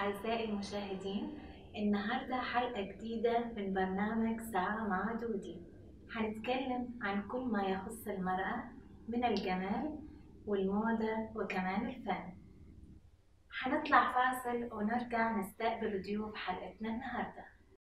أعزائي المشاهدين النهاردة حلقة جديدة من برنامج ساعة مع دودي حنتكلم عن كل ما يخص المرأة من الجمال والموضة وكمان الفن حنطلع فاصل ونرجع نستقبل ضيوف حلقتنا النهارده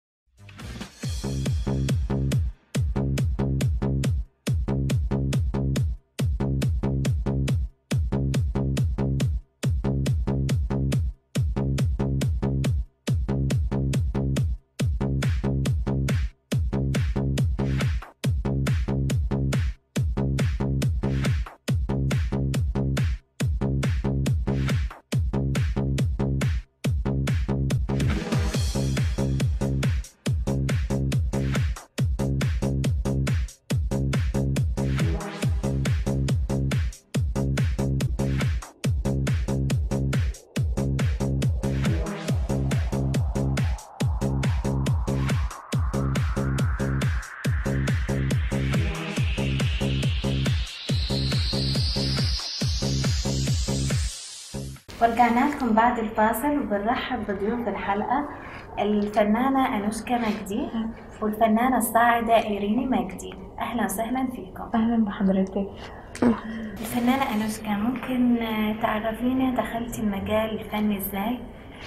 ورجعنا لكم بعد الفاصل وبنرحب بضيوف الحلقة الفنانة أنوشكا مجدي والفنانة الصاعدة إيريني مجدي أهلا وسهلا فيكم اهلا بحضرتك الفنانة أنوشكا ممكن آه، تعرفينا دخلتي المجال الفني إزاي؟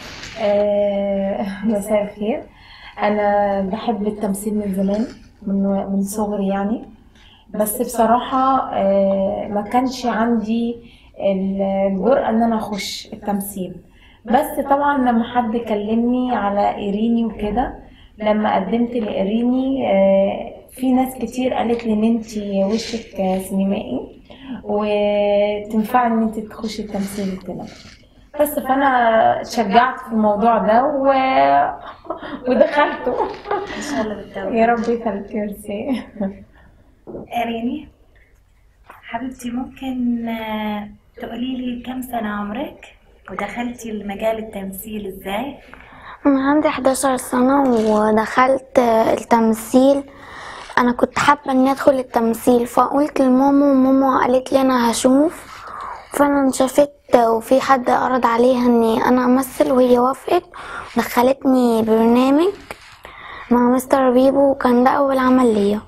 آه، مساء الخير انا بحب التمثيل من زمان من من صغري يعني بس بصراحة آه، ما كانش عندي الجرأة ان انا اخش التمثيل بس طبعا لما حد كلمني على ايريني وكده لما قدمت لايريني آه، في ناس كتير قالت لي ان انتي وشك آه، سينمائي وتنفعي ان انت تخشي التمثيل وكده بس فانا اتشجعت في الموضوع ده و... ودخلته إن شاء الله بالتوفيق يا رب يخليك ميرسي إيريني حبيبتي ممكن آه، تقولي لي كم سنة عمرك ودخلتي المجال التمثيل إزاي؟ أنا عندي 11 سنة ودخلت التمثيل أنا كنت حابة إني أدخل التمثيل فقلت لماما وماما قالت لي أنا هشوف فأنا انشفت وفي حد عرض عليها إني أنا أمثل وهي وافقت دخلتني برنامج مع مستر بيبو وكان ده أول عمل ليا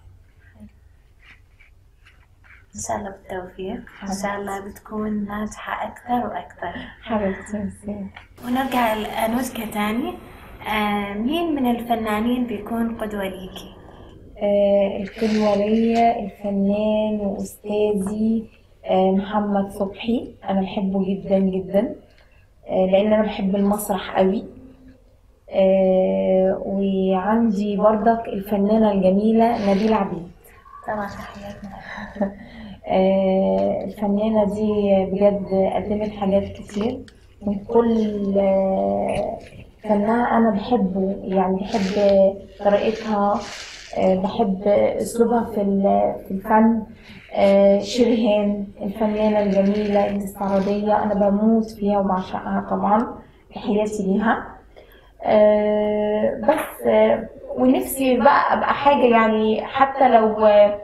إن شاء الله بالتوفيق إن شاء الله بتكون ناجحة أكثر وأكثر حبيبتي ميرسي ونرجع لأنوشكا تاني آه مين من الفنانين بيكون قدوة ليكي؟ آه، القدوة ليا الفنان وأستاذي آه، محمد صبحي أنا بحبه جدا جدا آه، لأن أنا بحب المسرح قوي آه، وعندي برضك الفنانة الجميلة نبيلة عبيد طبعا تحياتنا آه، الفنانة دي بجد قدمت حاجات كتير من كل آه، فنها أنا بحبه يعني بحب طريقتها آه، بحب أسلوبها في ال- في الفن آه، شريهان الفنانة الجميلة الاستعراضية أنا بموت فيها وبعشقها طبعا تحياتي ليها آه، بس آه، ونفسي بقى أبقى حاجة يعني حتى لو آه،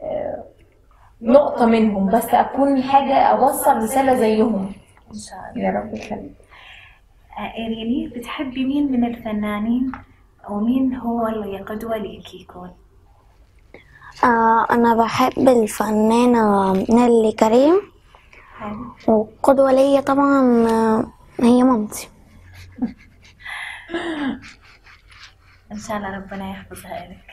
نقطة منهم بس أكون حاجة أوصل رسالة زيهم إن شاء الله يا رب يخليك آه إيريني بتحبي مين من الفنانين ومين هو اللي قدوة ليكي يكون؟ آه، أنا بحب الفنانة نيلي كريم حلو وقدوة ليا طبعا آه، هي مامتي إن شاء الله ربنا يحفظها لك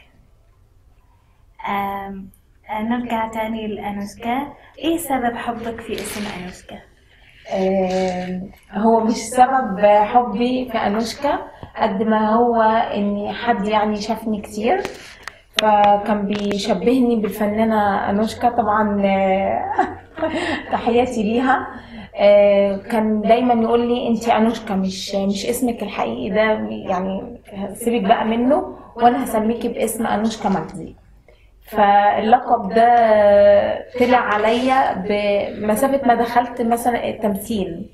آم، آه، نرجع تاني لأنوشكا إيه سبب حبك في اسم أنوشكا؟ آم، هو مش سبب حبي في أنوشكا قد ما هو إن حد يعني شافني كتير فكان بيشبهني بالفنانة أنوشكا طبعا آه، تحياتي ليها آه، كان دايما يقول لي انت انوشكا مش مش اسمك الحقيقي ده يعني سيبك بقى منه وانا هسميكي باسم انوشكا مجدي فاللقب ده طلع عليا بمسافة ما دخلت مثلا التمثيل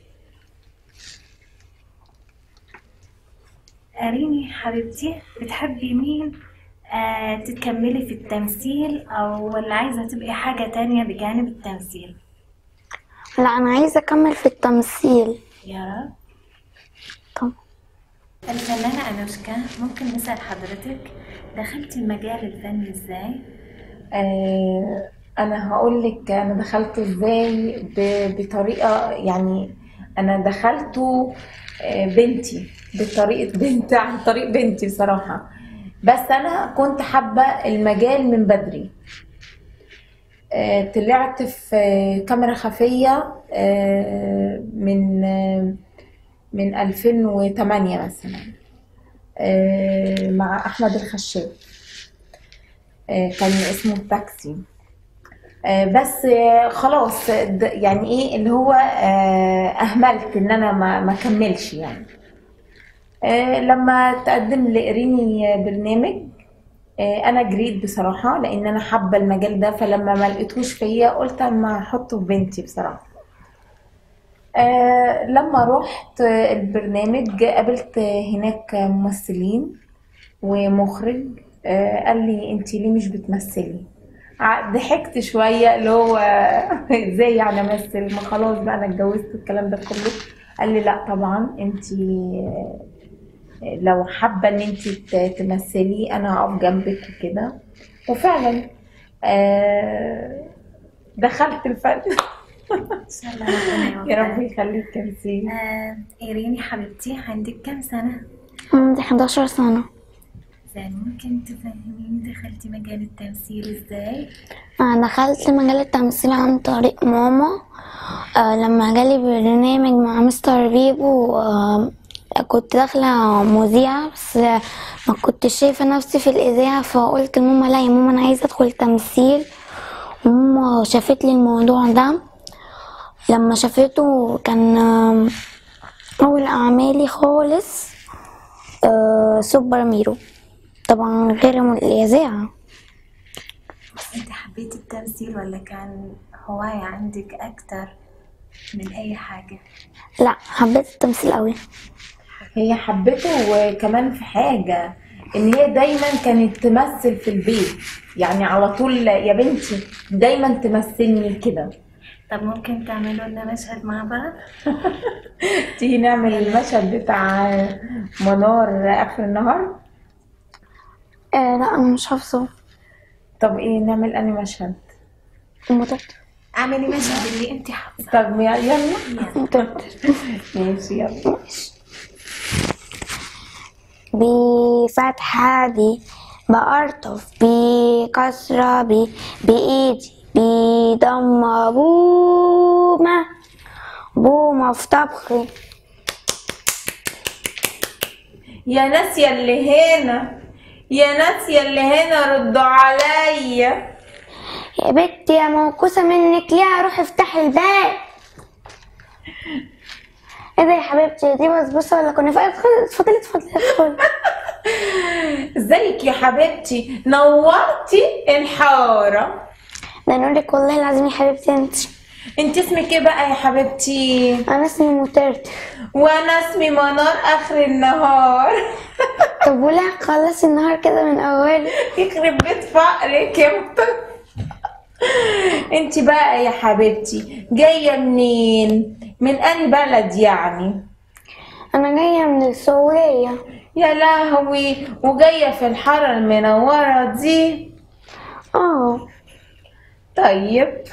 أريني حبيبتي بتحبي مين آه تكملي في التمثيل أو ولا عايزة تبقي حاجة تانية بجانب التمثيل لا أنا عايزة أكمل في التمثيل يا رب طبعا الفنانة أنوشكا ممكن نسأل حضرتك دخلتي المجال الفني ازاي؟ آه، انا هقول لك انا دخلته ازاي ب- بطريقه يعني انا دخلته آه، بنتي بطريقه بنت عن طريق بنتي بصراحه بس انا كنت حابه المجال من بدري آه، طلعت في آه، كاميرا خفيه آه، من آه، من 2008 مثلا آه، مع احمد الخشاب آه، كان اسمه تاكسي آه، بس آه، خلاص د- يعني ايه اللي هو آه، اهملت ان انا ما ما كملش يعني آه، لما تقدم لقريني برنامج آه، انا جريت بصراحة لان انا حابة المجال ده فلما ما لقيتهوش فيا قلت اما احطه في بنتي بصراحة آه، لما رحت آه، البرنامج قابلت هناك ممثلين ومخرج آه، قال لي انتي ليه مش بتمثلي ع- ضحكت شوية اللي هو ازاي يعني امثل ما خلاص بقى انا اتجوزت الكلام ده كله قال لي لا طبعا انتي آه، لو حابة ان انتي ت- تمثلي انا هقف جنبك وكده وفعلا آه، دخلت الفن إن شاء الله ربنا يا رب يوفقك. يخليك يا سيدي آه، إيريني حبيبتي عندك كم سنة؟ عندي 11 سنة زين ممكن تفهميني دخلتي مجال التمثيل ازاي؟ أنا دخلت مجال التمثيل عن طريق ماما آه لما جالي برنامج مع مستر بيبو آه كنت داخلة مذيعة بس آه، ما كنتش شايفة نفسي في الإذاعة فقلت لماما لا يا ماما أنا عايزة أدخل تمثيل وماما شافت لي الموضوع ده لما شافته كان آه، أول أعمالي خالص آه سوبر ميرو طبعا غير الإذاعة انت حبيتي التمثيل ولا كان هواية عندك أكتر من أي حاجة؟ لا حبيت التمثيل قوي هي حبته وكمان في حاجة ان هي دايما كانت تمثل في البيت يعني على طول يا بنتي دايما تمثلني كده طب ممكن تعملوا لنا مشهد مع بعض؟ تيجي نعمل المشهد بتاع منار اخر النهار آه لا انا مش حافظه طب ايه نعمل اني مشهد متت اعملي مشهد اللي انت حافظة طب يلا يلا. متت ماشي يلا بفتحة بي بأرطف بكسرة بي بإيدي بضمة بومة بومة في طبخي يا ناس يا اللي هنا يا ناس يا اللي هنا ردوا عليا يا بنتي يا موكوسة منك ليه روحي افتحي الباب ايه ده يا حبيبتي دي بسبوسة ولا كنافة ادخلي اتفضلي اتفضلي ادخلي ازيك يا حبيبتي نورتي الحارة ده نورك والله العظيم يا حبيبتي انت انت اسمك ايه بقى يا حبيبتي انا اسمي مترت وانا اسمي منار اخر النهار طب وليه خلصي النهار كده من اوله يخرب بيت فقرك يا مطر انت بقى يا حبيبتي جاية منين من اني بلد يعني انا جايه من السعوديه يا لهوي وجاية في الحارة المنورة دي اه طيب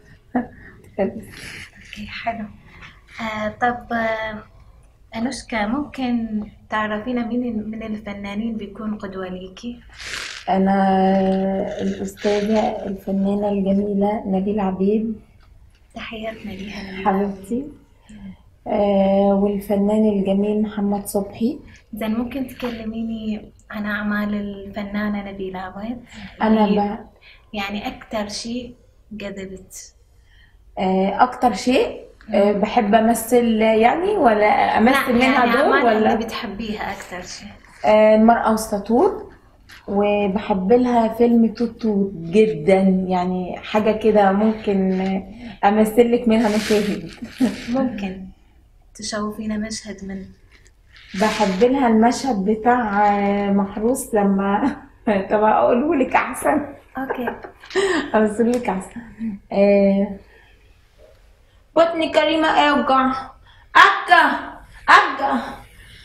اوكي حلو آه طب آه أنوشكا ممكن تعرفينا مين من الفنانين بيكون قدوة ليكي؟ أنا الأستاذة الفنانة الجميلة نبيل عبيد تحياتنا ليها نبيل. حبيبتي آه والفنان الجميل محمد صبحي زين ممكن تكلميني عن أعمال الفنانة نبيلة عويد؟ أنا هي بقى يعني أكتر شيء جذبت آه أكتر شيء آه بحب أمثل يعني ولا أمثل لا منها يعني دور أعمال ولا اللي بتحبيها أكتر شيء آه المرأة والسطور وبحب لها فيلم توت توت جدا يعني حاجة كده ممكن آه، أمثل لك منها مشاهد ممكن تشوفينا مشهد من بحب لها المشهد بتاع آه، محروس لما طب اقوله لك احسن أوكي امثل لك احسن آه، بطني كريمة اوجع اكا اكا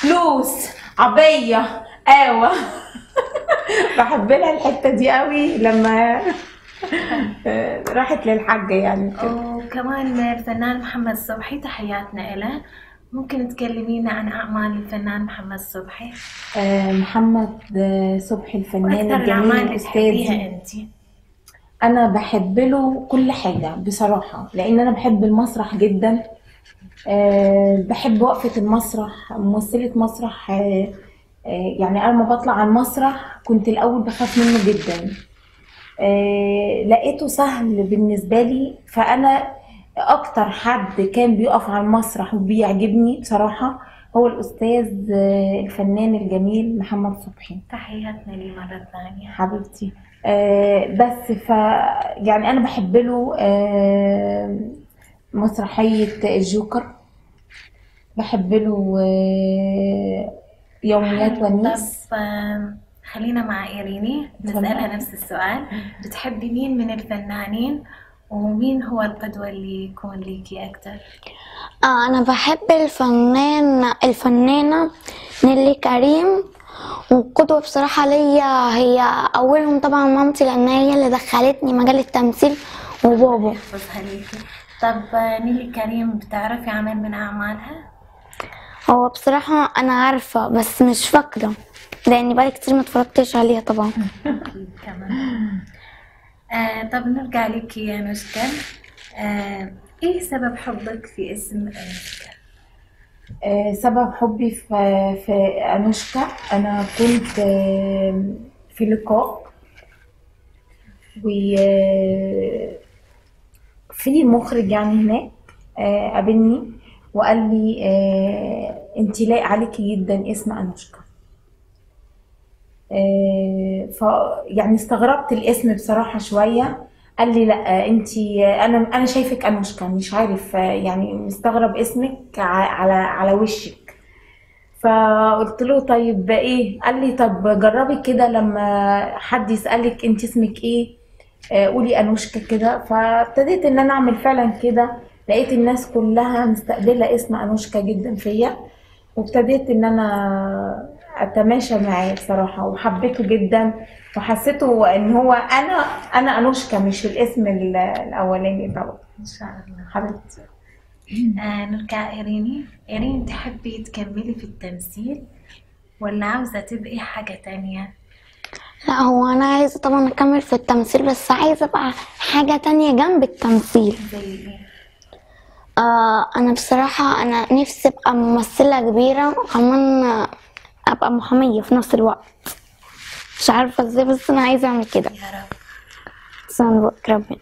فلوس عبية قهوة بحب لها الحتة دي قوي لما راحت للحاجة يعني كده. وكمان الفنان محمد صبحي تحياتنا له ممكن تكلمينا عن أعمال الفنان محمد صبحي آه، محمد آه، صبحي الفنان وأكثر الجميل الأعمال اللي أستاذي تحبيها أنت انا بحب له كل حاجه بصراحه لان انا بحب المسرح جدا أه بحب وقفه المسرح ممثله مسرح أه أه يعني انا لما بطلع على المسرح كنت الاول بخاف منه جدا أه لقيته سهل بالنسبه لي فانا اكتر حد كان بيقف على المسرح وبيعجبني بصراحه هو الاستاذ آه، الفنان الجميل محمد صبحي تحياتنا لي مرة ثانية حبيبتي آه بس ف يعني انا بحب له آه مسرحية الجوكر بحب له آه يوميات حلو. ونيس طب آم، خلينا مع إيريني نسألها اتفضل. نفس السؤال بتحبي مين من الفنانين ومين هو القدوة اللي يكون ليكي أكتر آه أنا بحب الفنان الفنانة نيلي كريم والقدوة بصراحة ليا هي أولهم طبعا مامتي لأن هي اللي دخلتني مجال التمثيل وبابا يحفظها ليكي طب آه، نيلي كريم بتعرفي عمل من أعمالها؟ هو بصراحة أنا عارفة بس مش فاكرة لأني بقالي كتير ما اتفرجتش عليها طبعا أكيد كمان آه طب نرجع لك يا نوشكا آه إيه سبب حبك في اسم أنوشكا؟ آه سبب حبي في, في أنوشكا أنا كنت آه في لقاء و آه، في مخرج يعني هناك آه قابلني وقال لي آه انت لايق عليكي جدا اسم أنوشكا آه، ف يعني استغربت الاسم بصراحة شوية قال لي لا انت انا انا شايفك انوشكا مش عارف آه، يعني مستغرب اسمك ع- على على وشك فقلت له طيب ايه قال لي طب جربي كده لما حد يسألك انت اسمك ايه آه، قولي انوشكا كده فابتديت ان انا اعمل فعلا كده لقيت الناس كلها مستقبلة اسم انوشكا جدا فيا وابتديت ان انا اتماشى معاه بصراحة وحبيته جدا وحسيته ان هو انا انا انوشكا مش الاسم ال- الاولاني طبعا إن شاء الله حبيبتي آه نرجع إيريني إيرين تحبي تكملي في التمثيل ولا عاوزة تبقي حاجة تانية؟ لا هو أنا عايزة طبعا أكمل في التمثيل بس عايزة بقى حاجة تانية جنب التمثيل زي إيه؟ آه أنا بصراحة أنا نفسي أبقى ممثلة كبيرة وكمان أبقى محامية في نفس الوقت مش عارفة ازاي بس أنا عايزة أعمل كده يا رب بس أنا بقى ربنا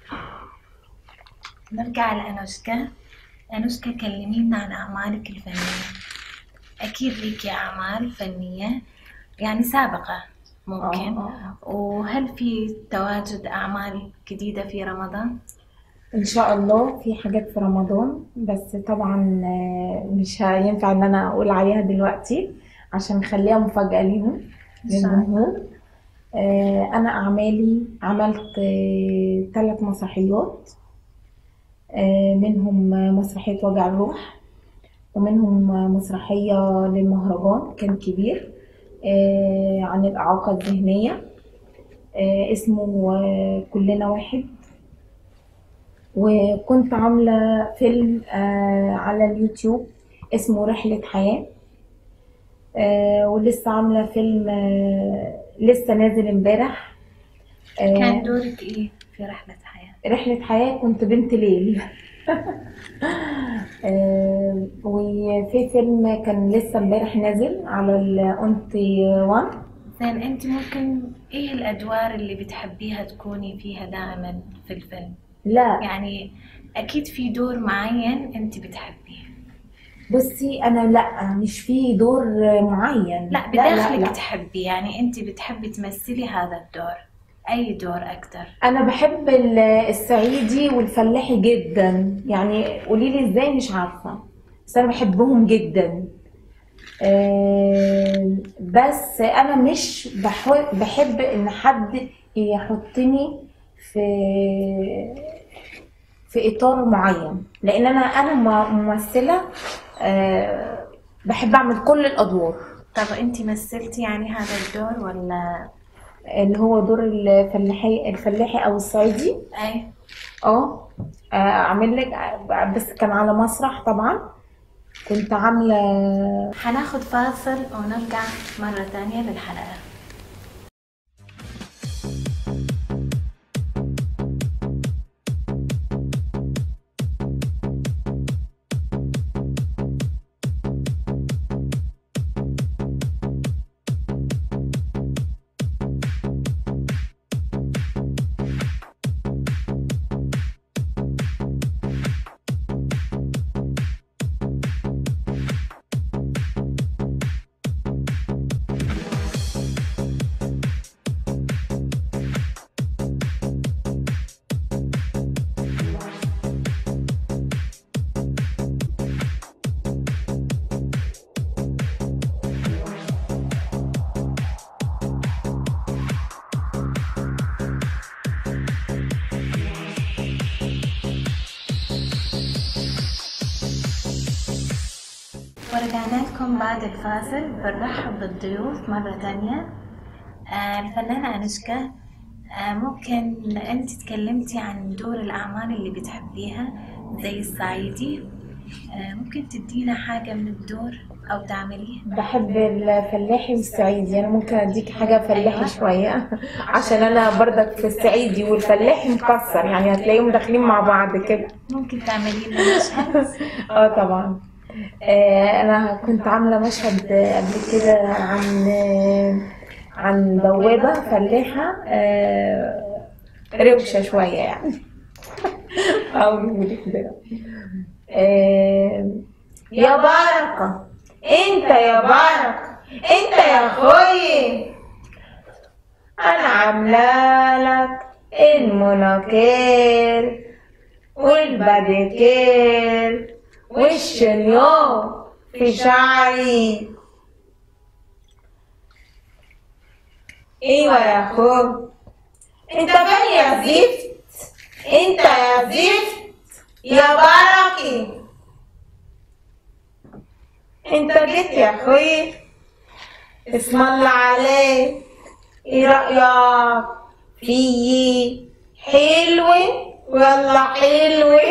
نرجع لأنوشكا أنوشكا كلمينا عن أعمالك الفنية أكيد ليكي أعمال فنية يعني سابقة ممكن آه، آه. وهل في تواجد أعمال جديدة في رمضان؟ ان شاء الله في حاجات في رمضان بس طبعا آه، مش هينفع ان انا اقول عليها دلوقتي عشان نخليها مفاجأة ليهم إن شاء الله. للجمهور آه، انا اعمالي عملت ثلاث مسرحيات آه، منهم مسرحية وجع الروح ومنهم مسرحية للمهرجان كان كبير آه، عن الإعاقة الذهنية آه، اسمه آه، كلنا واحد وكنت عاملة فيلم آه، على اليوتيوب اسمه رحلة حياة آه، ولسه عاملة فيلم آه، لسه نازل امبارح آه، كان دورك إيه في رحلة حياة؟ رحلة حياة كنت بنت ليل آه، وفي فيلم كان لسه امبارح نازل على الأونتي وان زين أنت ممكن إيه الأدوار اللي بتحبيها تكوني فيها دائما في الفيلم؟ لا يعني أكيد في دور معين أنت بتحبيه بصي أنا لا مش في دور معين لا بداخلك تحبي يعني أنت بتحبي تمثلي هذا الدور أي دور أكتر انا بحب ال- الصعيدي والفلاحي جدا يعني قولي لي ازاي مش عارفه بس انا بحبهم جدا آه، بس انا مش بح- بحب ان حد يحطني في في اطار معين لان انا انا م- ممثله آه، بحب اعمل كل الادوار طب انتي مثلتي يعني هذا الدور ولا اللي هو دور الفلاحي الفلاحي او الصعيدي اي اه آه، اعمل لك آه، بس كان على مسرح طبعا كنت عامله حناخد فاصل ونرجع مرة تانية للحلقة ورجعنا لكم بعد الفاصل بنرحب بالضيوف مرة تانية آه، الفنانة أنشكا آه، ممكن أنت تكلمتي عن دور الأعمال اللي بتحبيها زي الصعيدي آه، ممكن تدينا حاجة من الدور أو تعمليه بحب الفلاحي والصعيدي انا ممكن اديك حاجه فلاحي شويه عشان انا برضك في الصعيدي والفلاحي مكسر يعني هتلاقيهم داخلين مع بعض كده ممكن تعملي لنا مشهد اه طبعا آه، انا كنت عامله مشهد قبل كده عن عن بوابه فلاحه آه، روشه شويه يعني او نقول كده آه، يا بركه انت يا بركه انت يا اخوي انا عامله لك المناكير والباديكير والشنيور في شعري ايوه يا اخو انت فين يا زفت انت يا زفت يا بركي انت جيت يا اخوي اسم الله عليك ايه رأيك فيي حلوة ولا حلوة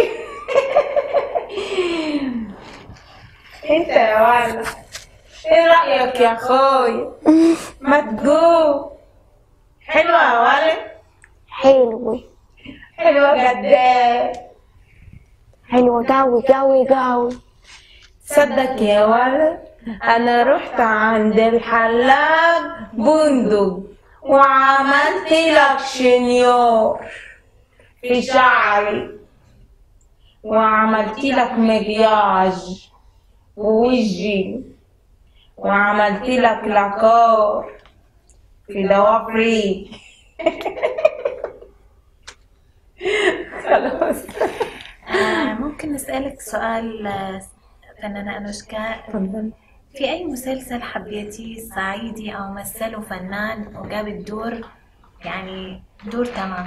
انت يا ولد ايه رأيك يا اخوي ما تقول حلوة يا ولد حلوة حلوة قدام حلوة قوي قوي قوي صدق يا ولد انا رحت عند الحلاق بندق وعملت لك شنيور في شعري وعملت لك مكياج ووجي وعملت لك لاكور في ضوافري خلاص آه، ممكن نسألك سؤال آه، فنانة أنوشكا اتفضل في أي مسلسل حبيتيه صعيدي أو مثله فنان وجاب الدور يعني دور تمام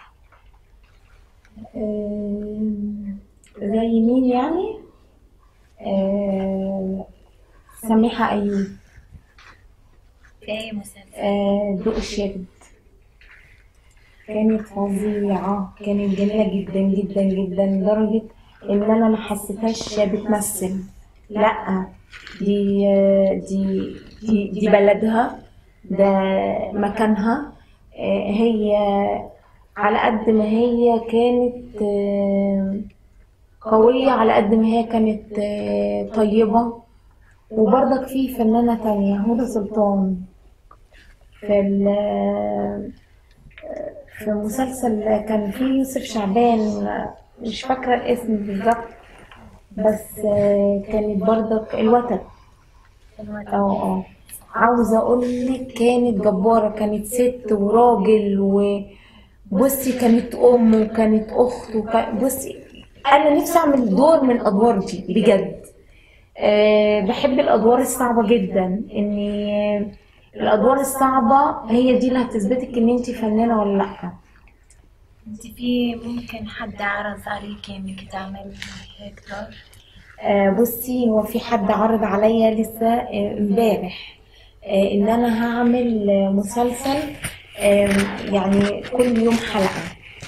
آم، زي مين يعني آم، سميحة أيوب في أي مسلسل آه، ضوء الشرد كانت فظيعة كانت جميلة جدا جدا جدا لدرجة إن أنا ما حسيتهاش بتمثل لأ دي دي دي, دي بلدها ده مكانها آه، هي على قد ما هي كانت آه، قوية على قد ما هي كانت آه، طيبة وبرضك في فنانة تانية هدى سلطان في ال- في مسلسل كان فيه يوسف شعبان مش فاكرة الاسم بالظبط بس كانت برضك الوتد اه اه عاوزة اقول لك كانت جبارة كانت ست وراجل وبصي كانت ام وكانت اخت وكان بصي انا نفسي اعمل دور من الادوار دي بجد أه بحب الادوار الصعبة جدا اني الادوار الصعبة هي دي اللي هتثبتك ان انت فنانة ولا لا انت في ممكن حد عرض عليكي انك تعملي هيك دور آه، بصي هو في حد عرض عليا لسه آه، امبارح آه، ان انا هعمل آه، مسلسل آه، يعني كل يوم حلقة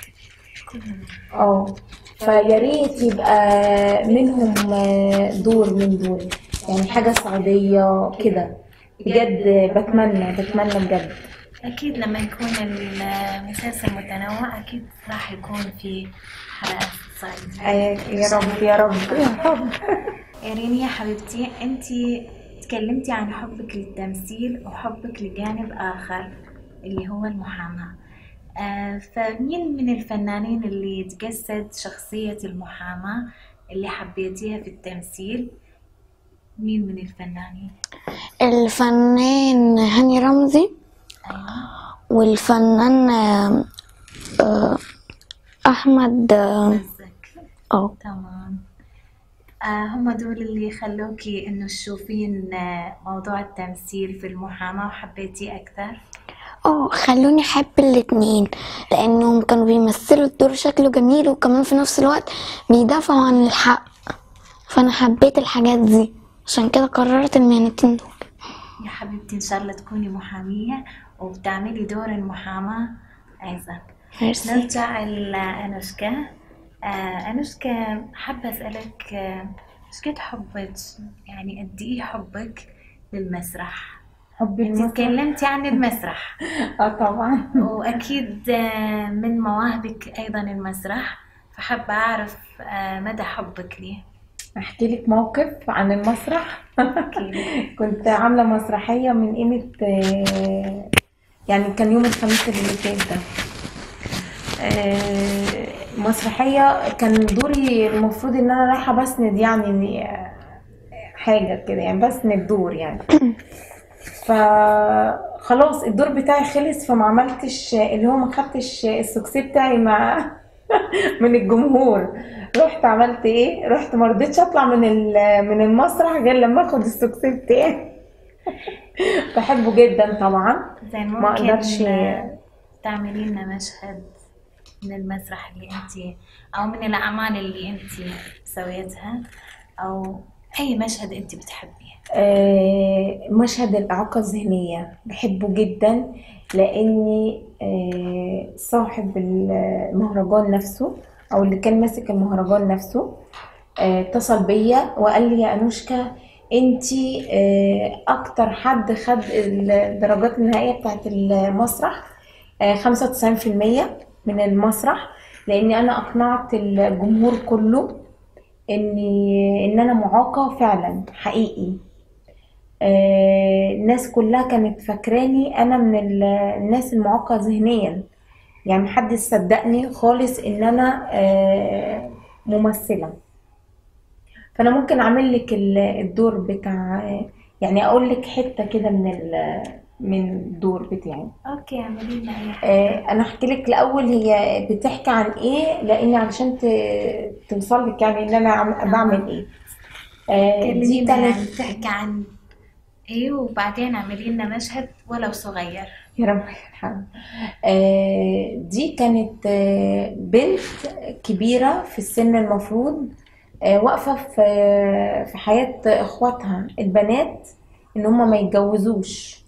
اه فيا ريت يبقى منهم آه، دور من دول يعني حاجة صعيدية كده بجد بتمنى بتمنى بجد أكيد لما يكون المسلسل متنوع أكيد راح يكون في حلقات صعيدية آه، يا رب يا رب يا رب إيرين يا حبيبتي أنت تكلمتي عن حبك للتمثيل وحبك لجانب آخر اللي هو المحاماة آه فمين من الفنانين اللي تجسد شخصية المحاماة اللي حبيتيها في التمثيل مين من الفنانين؟ الفنان هاني رمزي أيوة والفنان آه، آه، احمد اه مزك آه. تمام آه هم دول اللي خلوكي إنه تشوفين آه موضوع التمثيل في المحاماة وحبيتيه أكثر؟ اه خلوني احب الاتنين لانهم كانوا بيمثلوا الدور شكله جميل وكمان في نفس الوقت بيدافعوا عن الحق فانا حبيت الحاجات دي عشان كده قررت المهنتين دول يا حبيبتي إن شاء الله تكوني محامية وبتعملي دور المحاماة أيضا ميرسي نرجع لأنوشكا آه أنوشكا حابة أسألك آه، إيش قد حبك يعني قد إيه حبك للمسرح؟ حبي أنت المسرح تكلمتي عن المسرح اه طبعا وأكيد آه، من مواهبك أيضا المسرح فحابة أعرف آه، مدى حبك ليه احكي لك موقف عن المسرح أكيد كنت عاملة مسرحية من قيمة آه، يعني كان يوم الخميس اللي فات ده آه، مسرحية كان دوري المفروض ان انا رايحة بسند يعني آه، حاجة كده يعني بسند دور يعني فخلاص الدور بتاعي خلص فما عملتش اللي هو ما خدتش السكسي بتاعي مع من الجمهور رحت عملت ايه رحت ما رضيتش اطلع من ال- من المسرح غير لما اخد السكسي بتاعي بحبه جدا طبعا زين ما ممكن أقدرش- آه، تعملي لنا مشهد من المسرح اللي أنت أو من الأعمال اللي أنت سويتها أو أي مشهد أنت بتحبيه آه، مشهد الإعاقة الذهنية بحبه جدا لأني آه، صاحب المهرجان نفسه أو اللي كان ماسك المهرجان نفسه آه، اتصل بيا وقال لي يا أنوشكا انتي آه، أكتر حد خد الدرجات النهائية بتاعت المسرح آه، 95% من المسرح لأني أنا أقنعت الجمهور كله إني إن أنا معاقة فعلا حقيقي آه، الناس كلها كانت فاكراني انا من ال- الناس المعاقة ذهنيا يعني محدش صدقني خالص ان انا آه، ممثلة فانا ممكن اعمل لك ال- الدور بتاع يعني اقول لك حتة كده من ال- من الدور بتاعي أوكي اعملي لنا أي حاجة آه، انا احكي لك الاول هي بتحكي عن ايه لان علشان ت- توصل لك يعني ان انا عم- بعمل ايه آه، دي كلمينا كانت عن تحكي عن إيه وبعدين اعملي لنا مشهد ولو صغير يا رب يرحمه آه، دي كانت آه، بنت كبيرة في السن المفروض آه، واقفة في في حياة اخواتها البنات ان هم ما يتجوزوش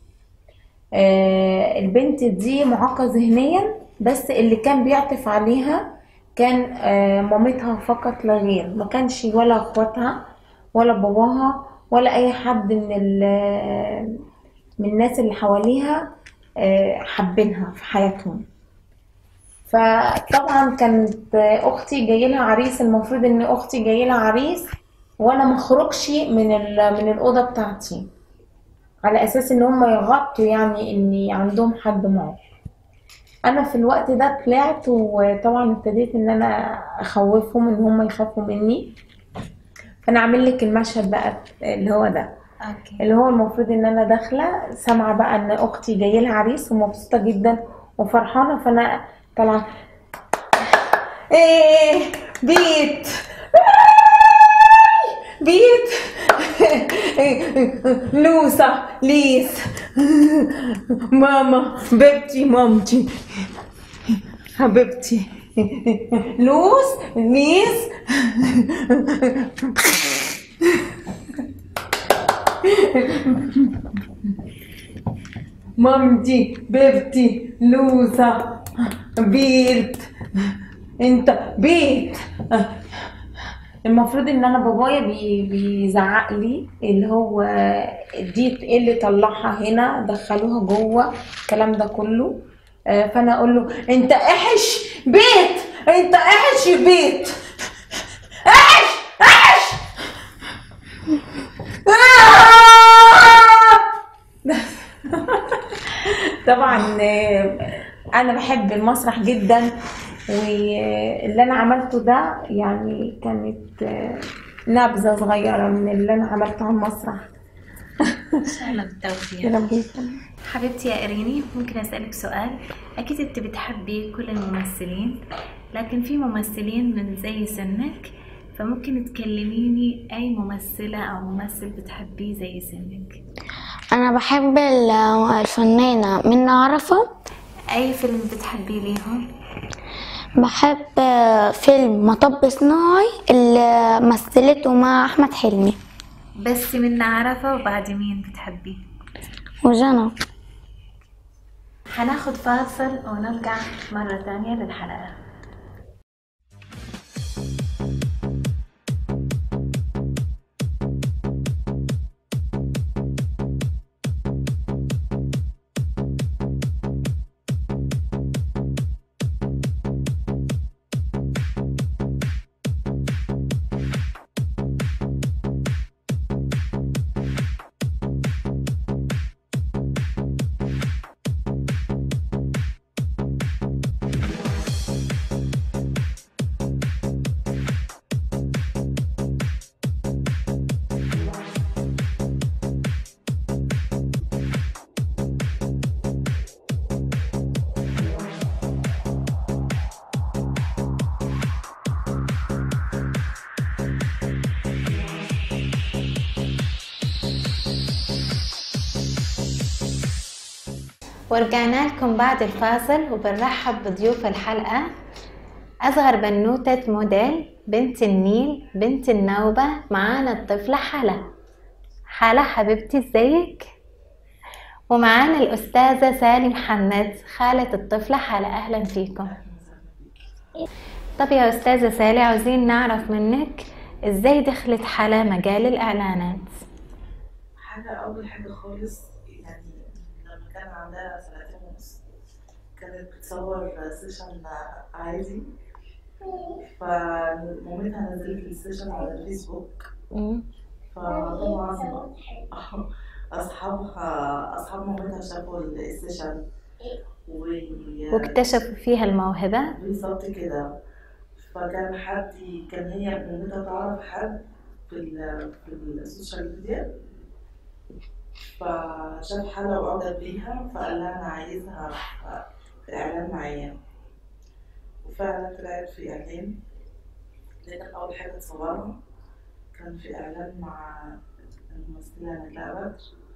آه، البنت دي معاقة ذهنيا بس اللي كان بيعطف عليها كان آه، مامتها فقط لا غير ما كانش ولا اخواتها ولا باباها ولا اي حد من ال- من الناس اللي حواليها آه، حابينها في حياتهم فطبعا كانت اختي جاي لها عريس المفروض ان اختي جاي لها عريس وانا ما اخرجش من ال- من الاوضه بتاعتي على اساس ان هم يغطوا يعني اني عندهم حد معاه انا في الوقت ده طلعت وطبعا ابتديت ان انا اخوفهم ان هم يخافوا مني فانا اعمل لك المشهد بقى اللي هو ده أوكي اللي هو المفروض ان انا داخله سامعه بقى ان اختي جاي لها عريس ومبسوطه جدا وفرحانه فانا طالعه ايه بيت بيت لوسة ليس ماما حبيبتي مامتي حبيبتي لوس ليس مامتي بيبتي لوسا بيت انت بيت المفروض ان انا بابايا بي بيزعق لي اللي هو دي ايه اللي طلعها هنا دخلوها جوه الكلام ده كله آه، فانا اقول له انت احش بيت انت احش بيت احش احش طبعا آه، انا بحب المسرح جدا واللي انا عملته ده يعني كانت آه، نبذة صغيرة من اللي انا عملته على المسرح ان شاء الله بالتوفيق يا رب يسلمك. حبيبتي يا إريني ممكن أسألك سؤال أكيد أنت بتحبي كل الممثلين لكن في ممثلين من زي سنك فممكن تكلميني أي ممثلة أو ممثل بتحبيه زي سنك انا بحب ال- الفنانة منى عرفة أي فيلم بتحبيه ليهم بحب فيلم مطب صناعي اللي مثلته مع احمد حلمي بس من عرفة وبعد مين بتحبيه وجنى هناخد فاصل ونرجع مرة تانية للحلقة ورجعنا لكم بعد الفاصل وبنرحب بضيوف الحلقة أصغر بنوتة موديل بنت النيل بنت النوبة معانا الطفلة حلا حلا حبيبتي ازيك ومعانا الأستاذة سالي محمد خالة الطفلة حلا أهلا فيكم طب يا أستاذة سالي عاوزين نعرف منك ازاي دخلت حلا مجال الإعلانات حاجة أول حاجة خالص يعني لما كان عندها سنتين ونص كانت بتصور سيشن عادي فمامتها نزلت السيشن على الفيسبوك فطبعا أصحابها أصحاب مامتها شافوا السيشن و واكتشفوا فيها الموهبة بالظبط كده فكان حد كان هي مامتها تعرف حد في ال في السوشيال ميديا فشاف حالة وأعجب بيها فقال لها أنا عايزها في إعلان معايا وفعلا طلعت في إعلان دي كانت أول حاجة تصورها كان في إعلان مع الممثلة نجلاء بدر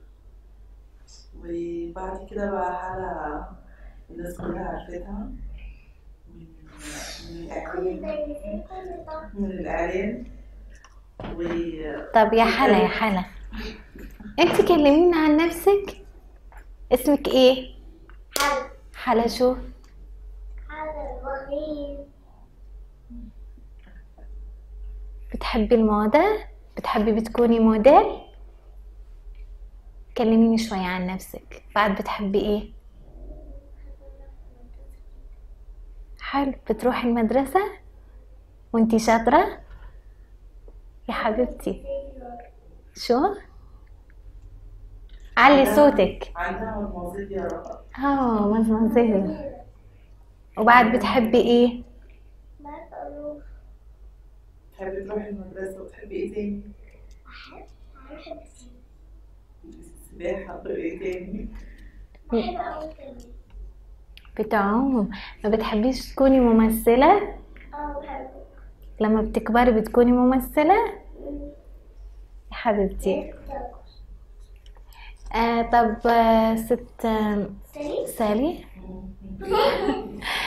وبعد كده بقى حالة الناس كلها عرفتها من من الإعلان من الإعلان و طب يا حلا يا حلا انت كلمينا عن نفسك اسمك ايه حل حلا شو هذا الوغيب بتحبي الموضة بتحبي بتكوني موديل كلميني شوي عن نفسك بعد بتحبي ايه حلو بتروحي المدرسة وانتي شاطرة يا حبيبتي شو علي صوتك عندها مدموزيل يا رب اه مزمزل وبعد بتحبي ايه ما أروح تحبي تروحي المدرسة وتحبي ايه تاني؟ أحب أحب السباحة وايه تاني؟ أحب أقول كلمة بتعوم ما بتحبيش تكوني ممثلة أه بحب لما بتكبري بتكوني ممثلة يا حبيبتي آه طب آه ست آه سليم سالي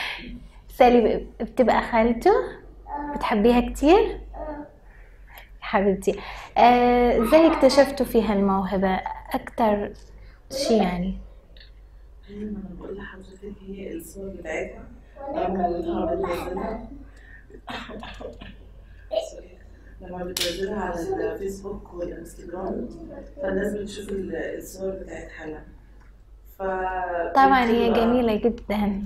سالي ب- بتبقى خالته أه بتحبيها كتير أه يا حبيبتي آه ازاي اكتشفتوا فيها الموهبة أكتر شي يعني هي ما انا بقول لحضرتك هي الصور بتاعتها لما بتها بتنزلها سوري. لما بتنزلها على الفيسبوك والانستجرام فالناس بتشوف ال- الصور بتاعت حلا ف طبعا هي جميلة جدا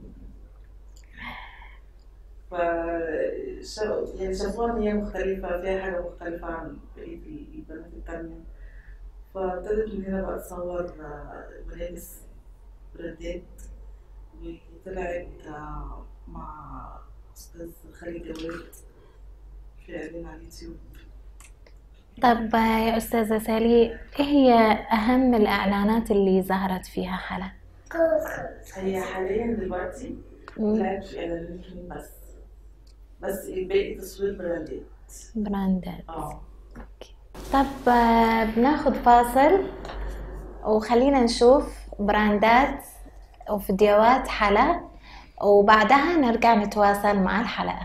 ف يعني شافوها ان هي مختلفة فيها حاجة مختلفة عن بقية البنات التانية فابتدت من هنا بقى تصور آه، ملابس براندات وطلعت آه، مع أستاذ خالد جواد في إعلان على اليوتيوب طب آه، يا أستاذة سالي إيه هي أهم الإعلانات اللي ظهرت فيها حلا؟ هي حاليا دلوقتي طلعت في إعلانين بس بس الباقي تصوير براندات براندات اه طب آه، بناخد فاصل وخلينا نشوف براندات وفيديوهات حلا وبعدها نرجع نتواصل مع الحلقة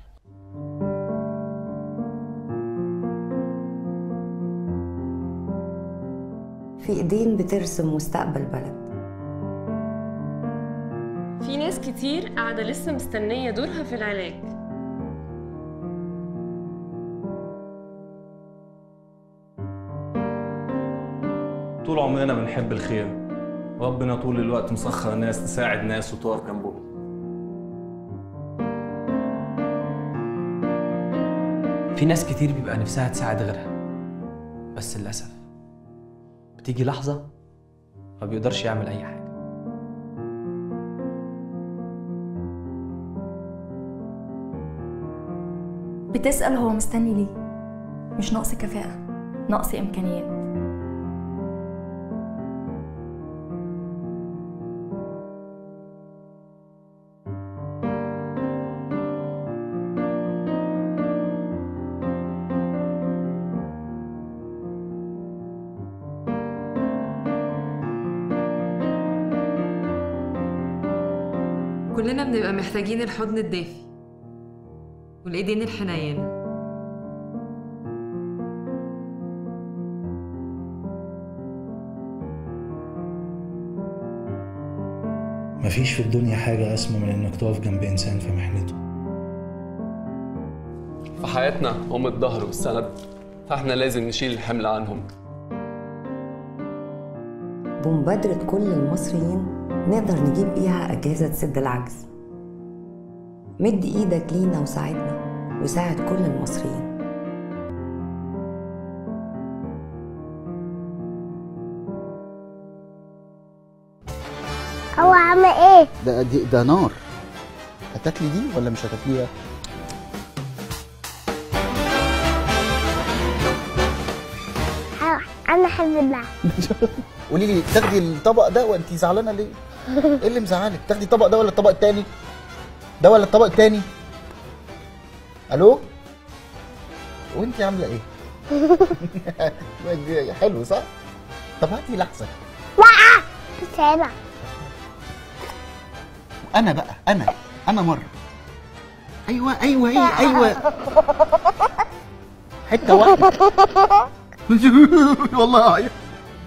في ايدين بترسم مستقبل بلد في ناس كتير قاعدة لسه مستنية دورها في العلاج طول عمرنا بنحب الخير ربنا طول الوقت مسخر ناس تساعد ناس وتقف جنبهم في ناس كتير بيبقى نفسها تساعد غيرها بس للأسف بتيجي لحظة ما بيقدرش يعمل أي حاجة بتسأل هو مستني ليه مش نقص كفاءة نقص إمكانيات كلنا بنبقى محتاجين الحضن الدافي والإيدين الحنينة مفيش في الدنيا حاجة أسمى من إنك تقف جنب إنسان في محنته في حياتنا هم الظهر والسند فاحنا لازم نشيل الحمل عنهم بمبادرة كل المصريين نقدر نجيب بيها أجهزة تسد العجز مد إيدك لينا وساعدنا وساعد كل المصريين هو عامل ايه؟ ده دي ده نار هتاكلي دي ولا مش هتاكليها؟ ها، انا احب اللعب قولي لي تاخدي الطبق ده وانت زعلانه ليه؟ ايه اللي مزعلك؟ تاخدي الطبق ده ولا الطبق التاني؟ ده ولا الطبق التاني؟ الو؟ وانت عامله ايه؟ حلو صح؟ طب هاتي لحظه لا سامع انا بقى انا انا مره ايوه ايوه هي ايوه حته واحده والله أيوة.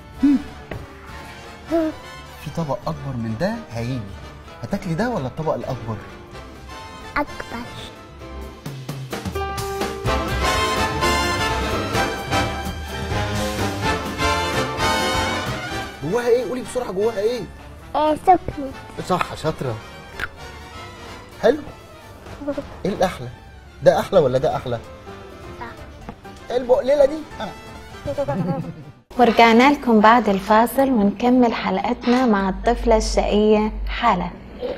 في طبق اكبر من ده هيجي هتاكلي ده ولا الطبق الاكبر اكبر جواها ايه قولي بسرعه جواها ايه ايه سكنت صح شاطره حلو ايه الاحلى ده احلى ولا ده احلى ايه البقليله دي آه. ورجعنا لكم بعد الفاصل ونكمل حلقتنا مع الطفلة الشقية حلا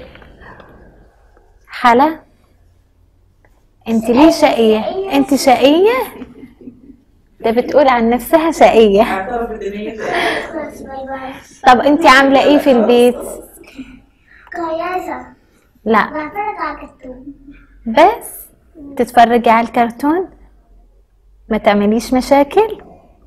حلا انت ليه شقية انت شقية ده بتقول عن نفسها شقية اعترفت ان هي خلاص باي باي طب انت عاملة ايه في البيت كويسة لا بتفرج على كرتون بس تتفرجي على الكرتون ما تعمليش مشاكل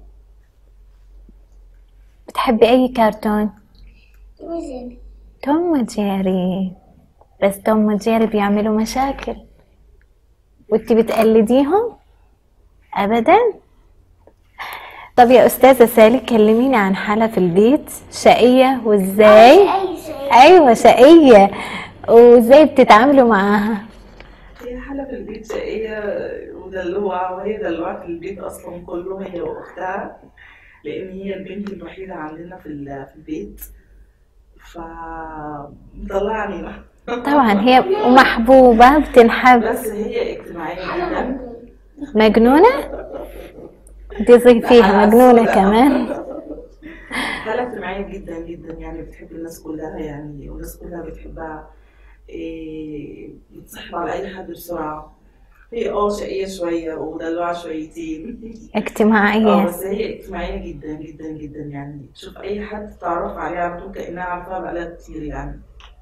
بتحبي اي كرتون وزن توم وجيري بس توم وجيري بيعملوا مشاكل وانتي بتقلديهم ابدا طب يا استاذه سالي كلميني عن حلا في البيت شقيه وازاي ايوه شقيه وازاي بتتعاملوا معاها هي حالة في البيت شقية ودلوعة وهي دلوعة البيت أصلا كله هي وأختها لأن هي البنت الوحيدة عندنا في ال- في البيت ف مطلعة علينا طبعا هي ومحبوبه بتنحب بس هي اجتماعية جدا مجنونه تزيد فيها مجنونه كمان حالة اجتماعية جدا جدا يعني بتحب الناس كلها يعني والناس كلها بتحبها إيه بتصاحب على أي حد بسرعة هي اه شقية شوية ودلوعة شويتين اه اجتماعيه بس هي اجتماعية جدا جدا جدا يعني تشوف أي حد تتعرف عليه على طول كأنها عارفاها بقالها كتير يعني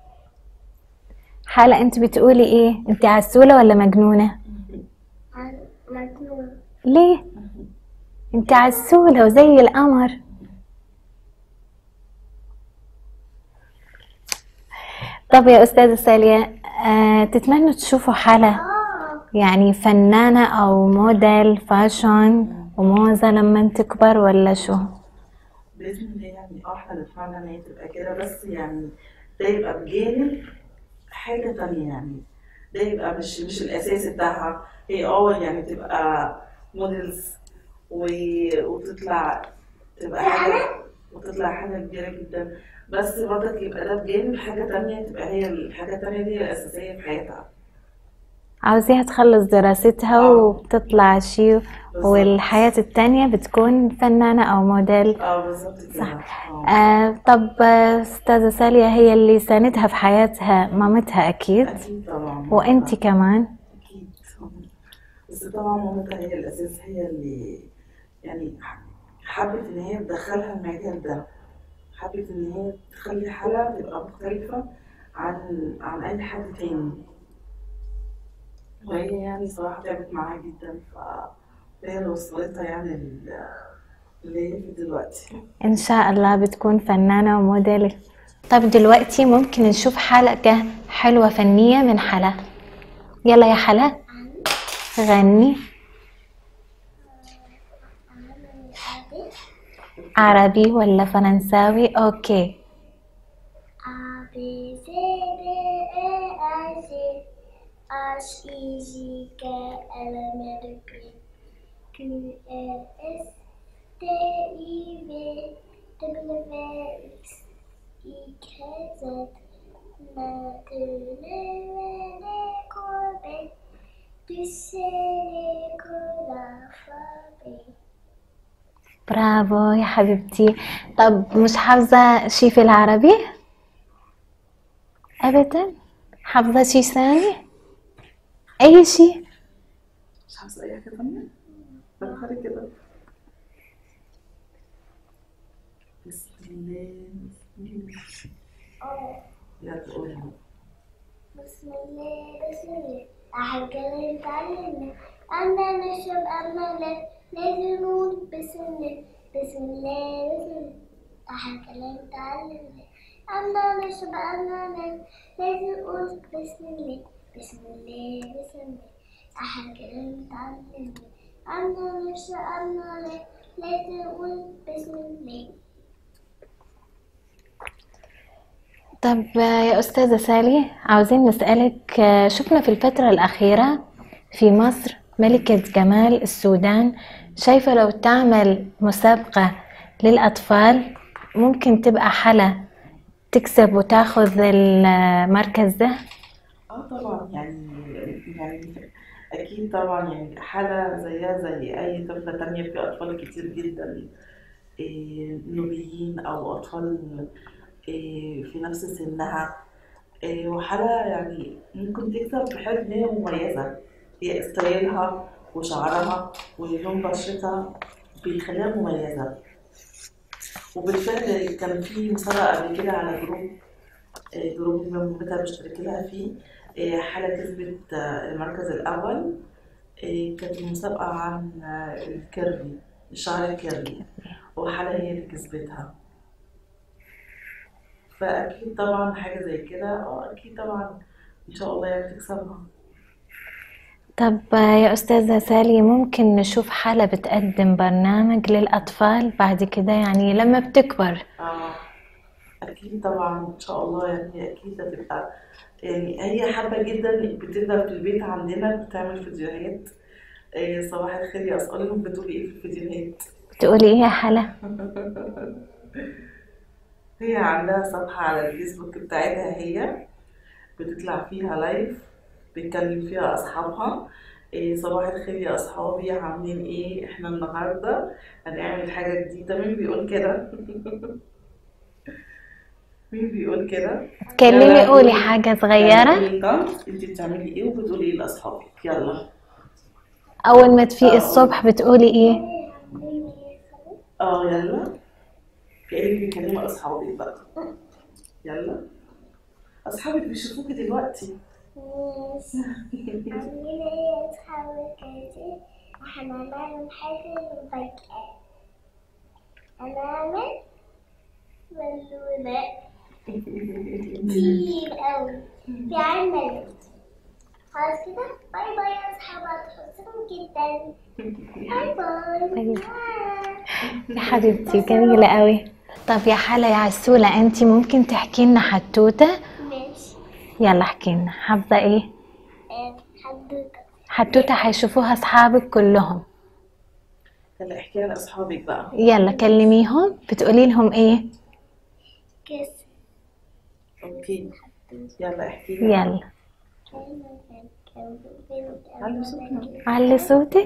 حلا انت بتقولي ايه انت عسوله ولا مجنونه مجنون ليه انت عسوله وزي القمر طب يا استاذه ساليه آه تتمنوا تشوفوا حلا يعني فنانه او موديل فاشون وموزه لما تكبر ولا شو بإذن الله يعني اه احنا نتمنى إن هي تبقى كده بس يعني ده يبقى بجانب حاجة تانية يعني ده يبقى مش مش الأساسي بتاعها هي اه يعني تبقى موديلز و... وتطلع تبقى حاجة وتطلع حاجة كبيرة جدا بس برضك يبقى ده بجانب حاجة تانية تبقى هي الحاجة التانية دي الأساسية في حياتها عاوزاها تخلص دراستها وبتطلع شي والحياة التانية بتكون فنانة أو موديل اه بالظبط كده آه طب آه، أستاذة سالية هي اللي ساندها في حياتها مامتها أكيد أكيد طبعا وأنتي كمان بس طبعا مامتها هي الأساس هي اللي يعني حبت إن هي تدخلها المجال ده حبت إن هي تخلي حالة تبقى مختلفة عن عن أي حد تاني وهي يعني صراحة تعبت معاها جدا ف هي اللي وصلتها يعني لل- اللي هي فيه دلوقتي إن شاء الله بتكون فنانة وموديل طب دلوقتي ممكن نشوف حلقة حلوة فنية من حلا يلا يا حلا غني عربي ولا فرنساوي أوكي A B C D E F G H I J K L M N O P Q R S T I V W X Y Z Maintenant les tu sais l'alphabet برافو يا حبيبتي طب مش حافظة شي في العربي أبدا حافظة شي ثاني أي شي مش حاسة أي حاجة تانية فكري كده بسم الله بسم الله يلا قولي بسم الله بسم الله أحجر تعلمنا أنا نشرب أما لا لازم نقول بسم الله بسم الله بسم الله أحجر تعلمنا أنا نشرب أما لا لازم نقول بسم الله بسم الله بسم الله أحجر تعلمنا أنا نشرب أما لا لازم نقول بسم الله طب يا أستاذة سالي عاوزين نسألك آه، شفنا في الفترة الأخيرة في مصر ملكة جمال السودان شايفة لو تعمل مسابقة للأطفال ممكن تبقى حلا تكسب وتاخذ المركز ده اه طبعا يعني يعني اكيد طبعا يعني حالة زيها زي اي طفلة تانية في اطفال كتير جدا إيه، نوبيين او اطفال إيه، في نفس سنها إيه، وحالة يعني ممكن تكسب في حال ان هي مميزة هي ستايلها وشعرها ولون بشرتها بيخليها مميزة وبالفعل كان في مسابقة قبل كده على جروب آه، جروب مامتها مشترك لها فيه آه، حالة كسبت آه، المركز الأول آه، كانت المسابقة عن آه، الكيرلي الشعر الكيرلي وحالة هي اللي كسبتها فأكيد طبعا حاجة زي كده اه أكيد طبعا إن شاء الله يعني تكسبها طب يا أستاذة سالي ممكن نشوف حالة بتقدم برنامج للأطفال بعد كده يعني لما بتكبر آه أكيد طبعا إن شاء الله يعني أكيد هتبقى يعني هي حابة جدا بتبدأ في البيت عندنا بتعمل فيديوهات آه، صباح الخير يا أسألهم بتقولي إيه في الفيديوهات بتقولي إيه يا حلا؟ هي عندها صفحة على الفيسبوك بتاعتها هي بتطلع فيها لايف بتكلم فيها أصحابها إيه صباح الخير يا أصحابي عاملين إيه إحنا النهاردة هنعمل حاجة جديدة مين بيقول كده؟ مين بيقول كده؟ اتكلمي يلا قولي حاجة صغيرة قولي طنط انت بتعملي ايه وبتقولي ايه لاصحابك يلا أول ما تفيقي الصبح بتقولي إيه؟ اه يلا كأنك بتكلمي اصحابك بقى يلا اصحابك بيشوفوكي دلوقتي ماشي عاملين ايه يا اصحابي كده احنا هنعمل حاجة مفاجأة هنعمل بالونات كتير أوي في عمل خلاص كده باي باي يا اصحابي هتحبكم جدا باي باي يا حبيبتي جميلة قوي طب يا حلا يا عسولة انتي ممكن تحكي لنا حتوتة ماشي يلا احكي لنا حافظة ايه آه، حدوتة حتوتة هيشوفوها اصحابك كلهم يلا احكيها لاصحابك بقى يلا كلميهم بتقولي لهم ايه كيس اوكي يلا احكي يلا علي صوتك علي صوتك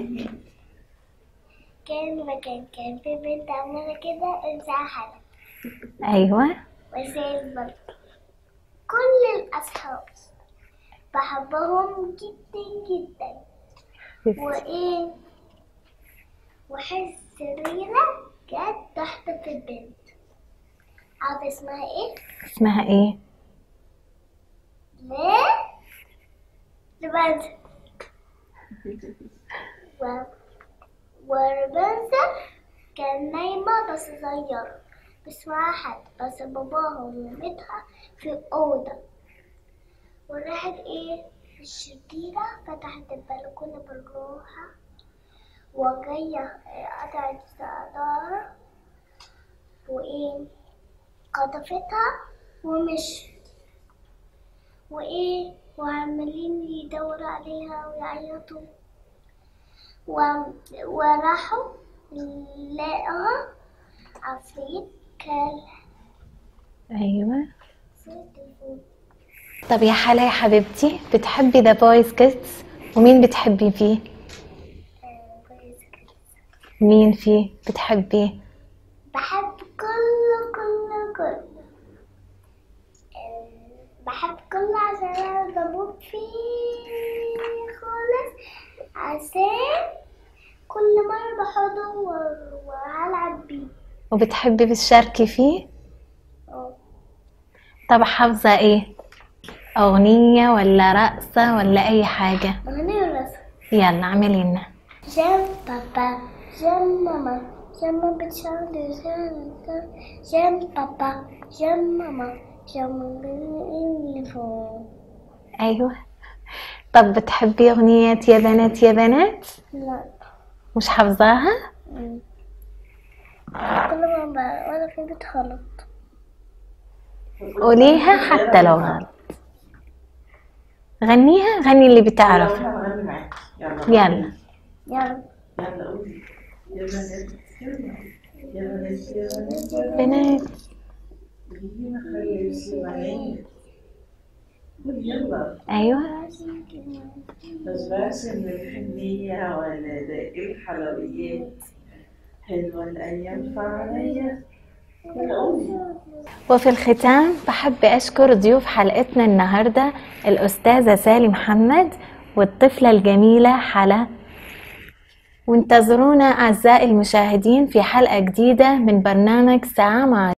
كان مكان كان في بنت عمالة كده انسحبت ايوه وزي برضه كل الأصحاب بحبهم جدا جدا وإيه وحس ريلة جت تحت البنت عارفة اسمها إيه؟ اسمها ايه ليه؟ لبنت و... وربنزة كان نايمة بس صغيرة بس معاها حد بس باباها ومامتها في الأوضة وراحت إيه الشريرة فتحت البلكونة بالروحة وجاية قطعت ظهرها وإيه خطفتها ومشت وإيه وعمالين يدوروا عليها ويعيطوا و... وراحوا لقاها عفريت كان ايوه في التليفون طب يا حلا يا حبيبتي بتحبي ذا بويز كيدز ومين بتحبي فيه مين فيه بتحبيه بحب كله كله كله آه، بحب كله عشان انا بموت فيه خالص عشان كل مرة بحضه و- وهلعب بيه وبتحبي بتشاركي فيه اه طب حافظة ايه أغنية ولا رقصة ولا أي حاجة أغنية ورسم يلا اعملي لنا جنب بابا جنب ماما جنب بتشاور جنب بابا جنب ماما جنب اليونيفورم أيوة طب بتحبي أغنية يا بنات يا بنات لا مش حافظاها مم. كل ما ب- وانا في البيت غلط قوليها حتى لو غلط غنيها غني اللي بتعرف يلا هنغني معاكي يلا يلا يلا يلا قولي يا بنات يا بنات يا بنات يا بنات خلينا خلي بنات قولي يلا أيوة مشبعش من الحنية ولا داء الحلويات حلوة الأيام فعليا يلا قولي وفي الختام بحب أشكر ضيوف حلقتنا النهاردة الأستاذة سالي محمد والطفلة الجميلة حلا وانتظرونا أعزائي المشاهدين في حلقة جديدة من برنامج ساعة مع